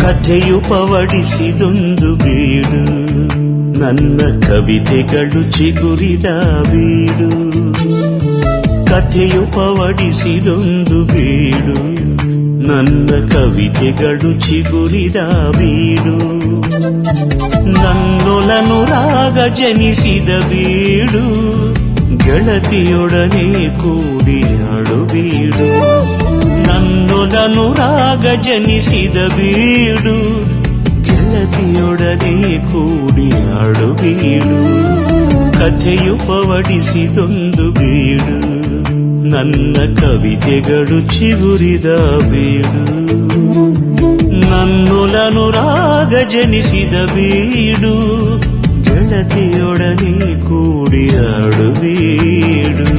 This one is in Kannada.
ಕಥೆಯು ಪವಡಿಸಿದೊಂದು ಬೀಡು ನನ್ನ ಕವಿತೆಗಳು ಚಿಗುರಿದ ಬೀಡು ಕಥೆಯು ಪವಡಿಸಿದೊಂದು ಬೀಡು ನನ್ನ ಕವಿತೆಗಳು ಚಿಗುರಿದ ಬೀಡು ನನ್ನೊಲನು ರಾಗ ಜನಿಸಿದ ಬೀಡು ಗೆಳತಿಯೊಡನೆ ಕೂಡಿ ಆಡು ಬೀಡು ನನ್ನೊಲನು ರಾಗ ಜನಿಸಿದ ಬೀಡು ಗೆಳತಿಯೊಡನೆ ಕೂಡಿ ಆಡು ಬೀಡು ಕಥೆಯು ಪವಡಿಸಿದೊಂದು ಬೀಡು ನನ್ನ ಕವಿತೆಗಳು ಚಿಗುರಿದ ಬೀಡು ನನ್ನೊಲನು ರಾಗ ಜನಿಸಿದ ಬೀಡು ಗೆಳತಿಯೊಡನೆ ಕೂಡಿ ಆಡು ಬೀಡು